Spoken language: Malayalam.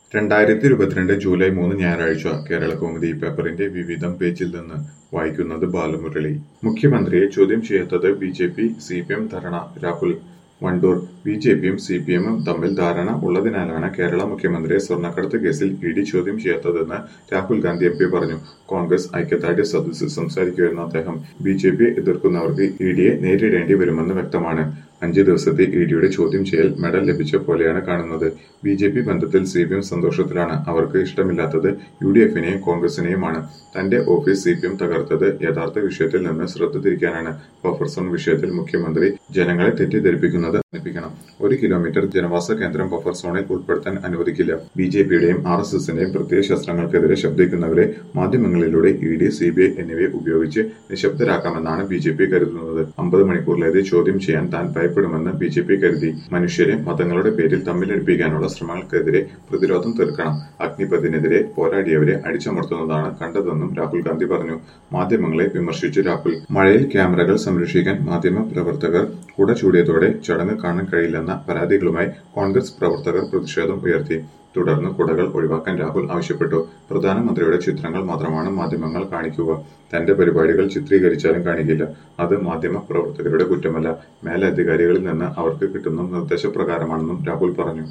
രണ്ടായിരത്തി ഇരുപത്തിരണ്ട് ജൂലൈ മൂന്ന് ഞായറാഴ്ച കേരളകൗമുദി പേപ്പറിന്റെ വിവിധം പേജിൽ നിന്ന് വായിക്കുന്നത് ബാലമുരളി മുഖ്യമന്ത്രിയെ ചോദ്യം ചെയ്യാത്തത് B J P C P M dharna Rahul Wandoor B J പിയും സി പി എമ്മും തമ്മിൽ ധാരണ ഉള്ളതിനാലാണ് കേരള മുഖ്യമന്ത്രിയെ സ്വർണ്ണക്കടത്ത് കേസിൽ ഇ ഡി ചോദ്യം ചെയ്യാത്തതെന്ന് രാഹുൽ ഗാന്ധി എം പി പറഞ്ഞു കോൺഗ്രസ് ഐക്യദാർഢ്യ സദസ്സിൽ സംസാരിക്കുകയായിരുന്ന അദ്ദേഹം ബി ജെ പിയെ എതിർക്കുന്നവർക്ക് ഇ ഡിയെ നേരിടേണ്ടി വരുമെന്ന് വ്യക്തമാണ് അഞ്ച് ദിവസത്തെ ഇ ഡിയുടെ ചോദ്യം ചെയ്യൽ മെഡൽ ലഭിച്ച പോലെയാണ് കാണുന്നത് ബി ജെ പി ബന്ധത്തിൽ സി പി എം സന്തോഷത്തിലാണ് അവർക്ക് ഇഷ്ടമില്ലാത്തത് യു ഡി എഫിനെയും കോൺഗ്രസിനെയുമാണ് തന്റെ ഓഫീസ് സി പി എം തകർത്തത് യഥാർത്ഥ വിഷയത്തിൽ നിന്ന് ശ്രദ്ധ തിരിക്കാനാണ് ബഫർ സോൺ വിഷയത്തിൽ മുഖ്യമന്ത്രി ജനങ്ങളെ തെറ്റിദ്ധരിപ്പിക്കുന്നത് അനുപ്പിക്കണം ഒരു കിലോമീറ്റർ ജനവാസ കേന്ദ്രം ബഫർ സോണിൽ ഉൾപ്പെടുത്താൻ അനുവദിക്കില്ല ബി ജെ പിയുടെയും ആർ എസ് എസിന്റെയും പ്രത്യയ ശസ്ത്രങ്ങൾക്കെതിരെ ശബ്ദിക്കുന്നവരെ മാധ്യമങ്ങളിലൂടെ E D C B I എന്നിവയെ ഉപയോഗിച്ച് നിശബ്ദരാക്കാമെന്നാണ് ബി ജെ പി കരുതുന്നത് അമ്പത് മണിക്കൂറിലേറെ ചോദ്യം ചെയ്യാൻ താൻ ഭയപ്പെടുമെന്ന് ബി ജെ പി കരുതി മനുഷ്യരെ മതങ്ങളുടെ പേരിൽ തമ്മിലടിപ്പിക്കാനുള്ള ശ്രമങ്ങൾക്കെതിരെ പ്രതിരോധം തീർക്കണം അഗ്നിപഥിനെതിരെ പോരാടിയവരെ അടിച്ചമർത്തുന്നതാണ് കണ്ടതെന്നും രാഹുൽ ഗാന്ധി പറഞ്ഞു മാധ്യമങ്ങളെ വിമർശിച്ചു രാഹുൽ മഴയിൽ ക്യാമറകൾ സംരക്ഷിക്കാൻ മാധ്യമ പ്രവർത്തകർ കുട ചൂടിയതോടെ ചടങ്ങ് കാണാൻ കഴിയില്ലെന്ന പരാതികളുമായി കോൺഗ്രസ് പ്രവർത്തകർ പ്രതിഷേധം ഉയർത്തി തുടർന്ന് കുടകൾ ഒഴിവാക്കാൻ രാഹുൽ ആവശ്യപ്പെട്ടു പ്രധാനമന്ത്രിയുടെ ചിത്രങ്ങൾ മാത്രമാണ് മാധ്യമങ്ങൾ കാണിക്കുക തന്റെ പരിപാടികൾ ചിത്രീകരിച്ചാലും കാണിക്കില്ല അത് മാധ്യമ പ്രവർത്തകരുടെ കുറ്റമല്ല മേലധികാരികളിൽ നിന്ന് അവർക്ക് കിട്ടുന്ന നിർദ്ദേശപ്രകാരമാണെന്നും രാഹുൽ പറഞ്ഞു